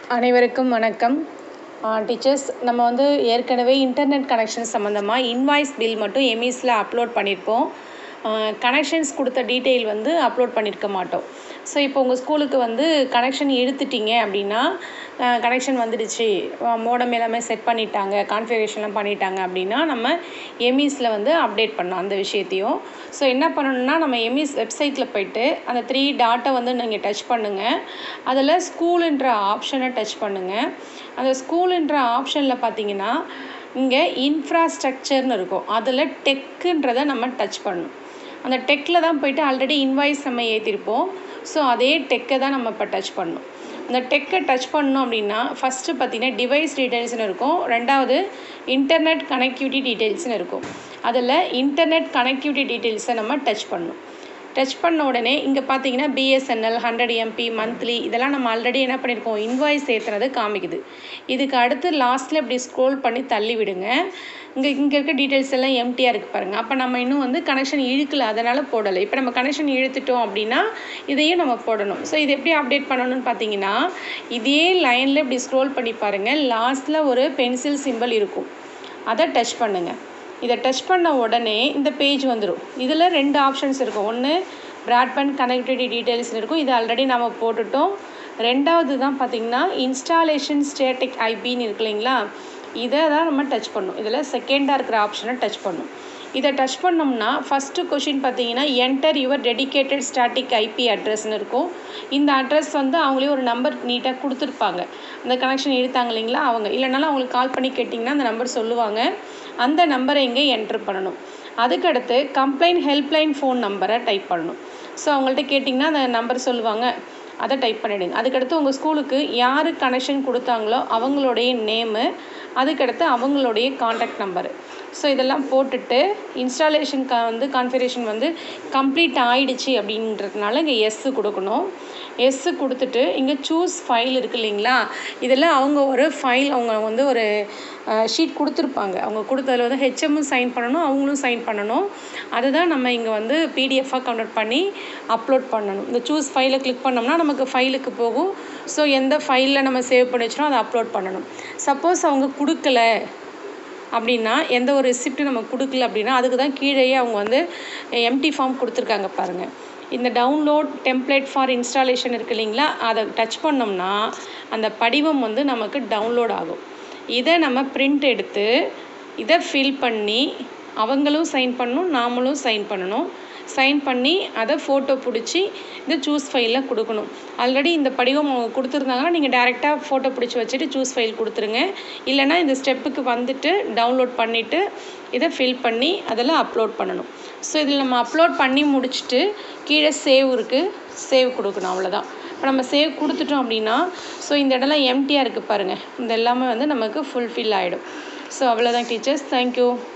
அனைவருக்கும் வணக்கம் டீச்சர்ஸ் நம்ம வந்து ஏற்கனவே இன்டர்நெட் கனெக்ஷன் சம்மந்தமாக இன்வாய்ஸ் பில் மட்டும் எம்இஸில் அப்லோட் பண்ணியிருப்போம் கனெக்ஷன்ஸ் கொடுத்த டீட்டெயில் வந்து அப்லோட் பண்ணியிருக்க மாட்டோம் ஸோ இப்போ உங்கள் ஸ்கூலுக்கு வந்து கனெக்ஷன் இழுத்துட்டீங்க அப்படின்னா கனெக்ஷன் வந்துடுச்சு மோடம் எல்லாமே செட் பண்ணிட்டாங்க கான்ஃபிகரேஷன்லாம் பண்ணிட்டாங்க அப்படின்னா நம்ம எம்இஸில் வந்து அப்டேட் பண்ணோம் அந்த விஷயத்தையும் ஸோ என்ன பண்ணணும்னா நம்ம எம்இஸ் வெப்சைட்டில் போயிட்டு அந்த த்ரீ டாட்டை வந்து நீங்கள் டச் பண்ணுங்கள் அதில் ஸ்கூலுன்ற ஆப்ஷனை டச் பண்ணுங்கள் அந்த ஸ்கூலுன்ற ஆப்ஷனில் பார்த்தீங்கன்னா இங்கே இன்ஃப்ராஸ்ட்ரக்சர்னு இருக்கும் அதில் டெக்குன்றதை நம்ம டச் பண்ணணும் அந்த டெக்கில் தான் போயிட்டு ஆல்ரெடி இன்வாய்ஸ் நம்ம ஏற்றிருப்போம் ஸோ அதே டெக்கை தான் நம்ம இப்போ டச் பண்ணணும் அந்த டெக்கை டச் பண்ணோம் அப்படின்னா ஃபஸ்ட்டு பார்த்தீங்கன்னா டிவைஸ் டீட்டெயில்ஸ்னு இருக்கும் ரெண்டாவது இன்டர்நெட் கனெக்டிவிட்டி டீட்டெயில்ஸ்னு இருக்கும் அதில் இன்டர்நெட் கனெக்டிவிட்டி டீட்டெயில்ஸை நம்ம டச் பண்ணணும் டச் பண்ண உடனே இங்கே பார்த்தீங்கன்னா பிஎஸ்என்எல் ஹண்ட்ரட் எம்பி மந்த்லி இதெல்லாம் நம்ம ஆல்ரெடி என்ன பண்ணியிருக்கோம் இன்வாய்ஸ் ஏற்றுனது காமிக்குது இதுக்கு அடுத்து லாஸ்ட்டில் இப்படி ஸ்க்ரோல் பண்ணி தள்ளி விடுங்க இங்கே இங்கே இருக்க டீட்டெயில்ஸ் எல்லாம் எம்டியாக இருக்குது பாருங்கள் அப்போ நம்ம இன்னும் வந்து கனெக்ஷன் இழுக்கல அதனால் போடலை இப்போ நம்ம கனெக்ஷன் இழுத்துட்டோம் அப்படின்னா இதையும் நம்ம போடணும் ஸோ இது எப்படி அப்டேட் பண்ணணும்னு பார்த்தீங்கன்னா இதே லைனில் இப்படி ஸ்க்ரோல் பண்ணி பாருங்கள் லாஸ்ட்டில் ஒரு பென்சில் சிம்பிள் இருக்கும் அதை டச் பண்ணுங்கள் இதை டச் பண்ண உடனே இந்த பேஜ் வந்துடும் இதில் ரெண்டு ஆப்ஷன்ஸ் இருக்கும் ஒன்று ப்ராட்பேண்ட் கனெக்டிவிட்டி டீட்டெயில்ஸ் இருக்கும் இது ஆல்ரெடி நம்ம போட்டுட்டோம் ரெண்டாவது தான் பார்த்திங்கன்னா இன்ஸ்டாலேஷன் ஸ்டேட்டிக் ஐபின்னு இருக்கு இல்லைங்களா இதை தான் நம்ம டச் பண்ணணும் இதில் செகண்டாக இருக்கிற ஆப்ஷனை டச் பண்ணணும் இதை டச் பண்ணோம்னா ஃபஸ்ட்டு கொஷின் பார்த்தீங்கன்னா enter your dedicated static IP அட்ரஸ்னு இருக்கும் இந்த அட்ரஸ் வந்து அவங்களே ஒரு நம்பர் நீட்டாக கொடுத்துருப்பாங்க அந்த கனெக்ஷன் எடுத்தாங்க இல்லைங்களா அவங்க இல்லைனாலும் அவங்களுக்கு கால் பண்ணி கேட்டிங்கன்னா அந்த நம்பர் சொல்லுவாங்க அந்த நம்பரை இங்கே என்ட்ரு பண்ணணும் அதுக்கடுத்து கம்ப்ளைண்ட் ஹெல்ப்லைன் ஃபோன் நம்பரை டைப் பண்ணணும் ஸோ அவங்கள்ட்ட கேட்டிங்கன்னா அந்த நம்பர் சொல்லுவாங்க அதை டைப் பண்ணிவிடுங்க அதுக்கடுத்து உங்கள் ஸ்கூலுக்கு யார் கனெக்ஷன் கொடுத்தாங்களோ அவங்களுடைய நேமு அதுக்கடுத்து அவங்களுடைய காண்டாக்ட் நம்பரு ஸோ இதெல்லாம் போட்டுட்டு இன்ஸ்டாலேஷன் க வந்து கான்ஃபிகரேஷன் வந்து கம்ப்ளீட் ஆயிடுச்சு அப்படின்றதுனால இங்கே எஸ்ஸு கொடுக்கணும் எஸ்ஸு கொடுத்துட்டு இங்கே சூஸ் ஃபைல் இருக்குது இல்லைங்களா இதில் அவங்க ஒரு ஃபைல் அவங்க வந்து ஒரு ஷீட் கொடுத்துருப்பாங்க அவங்க கொடுத்ததில் வந்து ஹெச்எம்மும் சைன் பண்ணணும் அவங்களும் சைன் பண்ணணும் அதுதான் நம்ம இங்கே வந்து பிடிஎஃபாக கன்வெர்ட் பண்ணி அப்லோட் பண்ணணும் இந்த சூஸ் ஃபைலை கிளிக் பண்ணோம்னா நமக்கு ஃபைலுக்கு போகும் ஸோ எந்த ஃபைலில் நம்ம சேவ் பண்ணி வச்சினோ அதை அப்லோட் பண்ணணும் சப்போஸ் அவங்க கொடுக்கல அப்படின்னா எந்த ஒரு ரிசிப்ட்டு நம்ம கொடுக்கல அப்படின்னா அதுக்கு தான் கீழேயே அவங்க வந்து எம்டி ஃபார்ம் கொடுத்துருக்காங்க பாருங்கள் இந்த டவுன்லோட் டெம்ப்ளேட் ஃபார் இன்ஸ்டாலேஷன் இருக்குது இல்லைங்களா அதை டச் பண்ணோம்னா அந்த படிவம் வந்து நமக்கு டவுன்லோட் ஆகும் இதை நம்ம பிரிண்ட் எடுத்து இதை ஃபில் பண்ணி அவங்களும் சைன் பண்ணணும் நாமளும் சைன் பண்ணணும் சைன் பண்ணி அதை ஃபோட்டோ பிடிச்சி இந்த சூஸ் ஃபைலில் கொடுக்கணும் ஆல்ரெடி இந்த படிவம் அவங்க கொடுத்துருந்தாங்கன்னா நீங்கள் டேரெக்டாக ஃபோட்டோ பிடிச்சி வச்சுட்டு சூஸ் ஃபைல் கொடுத்துருங்க இல்லைனா இந்த ஸ்டெப்புக்கு வந்துட்டு டவுன்லோட் பண்ணிவிட்டு இதை ஃபில் பண்ணி அதில் அப்லோட் பண்ணணும் ஸோ இதில் நம்ம அப்லோட் பண்ணி முடிச்சுட்டு கீழே சேவ் இருக்குது சேவ் கொடுக்கணும் அவ்வளோதான் இப்போ நம்ம சேவ் கொடுத்துட்டோம் அப்படின்னா ஸோ இந்த இடம்லாம் எம்டியாக இருக்குது பாருங்கள் இந்த எல்லாமே வந்து நமக்கு ஃபுல்ஃபில் ஆகிடும் ஸோ அவ்வளோதான் டீச்சர்ஸ் தேங்க்யூ